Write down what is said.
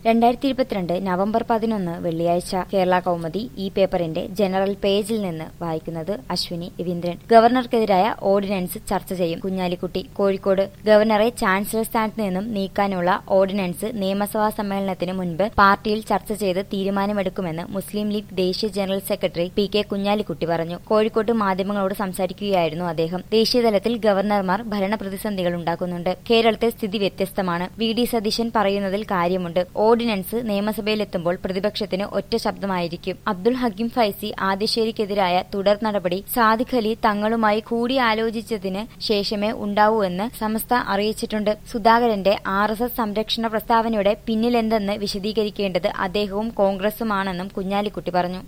രണ്ടായിരത്തി ഇരുപത്തിരണ്ട് നവംബർ പതിനൊന്ന് വെള്ളിയാഴ്ച കേരള കൗമുദി ഈ പേപ്പറിന്റെ ജനറൽ പേജിൽ നിന്ന് വായിക്കുന്നത് അശ്വിനി രവീന്ദ്രൻ ഗവർണർക്കെതിരായ ഓർഡിനൻസ് ചർച്ച ചെയ്യും കുഞ്ഞാലിക്കുട്ടി കോഴിക്കോട് ഗവർണറെ ചാൻസലർ സ്ഥാനത്ത് നിന്നും നീക്കാനുള്ള ഓർഡിനൻസ് നിയമസഭാ സമ്മേളനത്തിന് മുൻപ് പാർട്ടിയിൽ ചർച്ച ചെയ്ത് തീരുമാനമെടുക്കുമെന്ന് മുസ്ലിം ലീഗ് ദേശീയ general secretary P K Kunhalikutty പറഞ്ഞു കോഴിക്കോട്ട് മാധ്യമങ്ങളോട് സംസാരിക്കുകയായിരുന്നു അദ്ദേഹം ദേശീയതലത്തിൽ ഗവർണർമാർ ഭരണപ്രതിസന്ധികൾ ഉണ്ടാക്കുന്നുണ്ട് കേരളത്തിൽ സ്ഥിതി വ്യത്യസ്തമാണ് വി ഡി സതീശൻ പറയുന്നതിൽ കാര്യമുണ്ട് ഓർഡിനൻസ് നിയമസഭയിലെത്തുമ്പോൾ പ്രതിപക്ഷത്തിന് ഒറ്റ ശബ്ദമായിരിക്കും അബ്ദുൾ ഹക്കീം ഫൈസി ആദിശ്ശേരിക്കെതിരായ തുടർ നടപടി സാദിഖ് അലി തങ്ങളുമായി കൂടിയാലോചിച്ചതിന് ശേഷമേ ഉണ്ടാവൂ എന്ന് സമസ്ത അറിയിച്ചിട്ടുണ്ട് സുധാകരന്റെ ആർ എസ് എസ് സംരക്ഷണ പ്രസ്താവനയുടെ പിന്നിലെന്തെന്ന് വിശദീകരിക്കേണ്ടത് അദ്ദേഹവും കോൺഗ്രസുമാണെന്നും കുഞ്ഞാലിക്കുട്ടി പറഞ്ഞു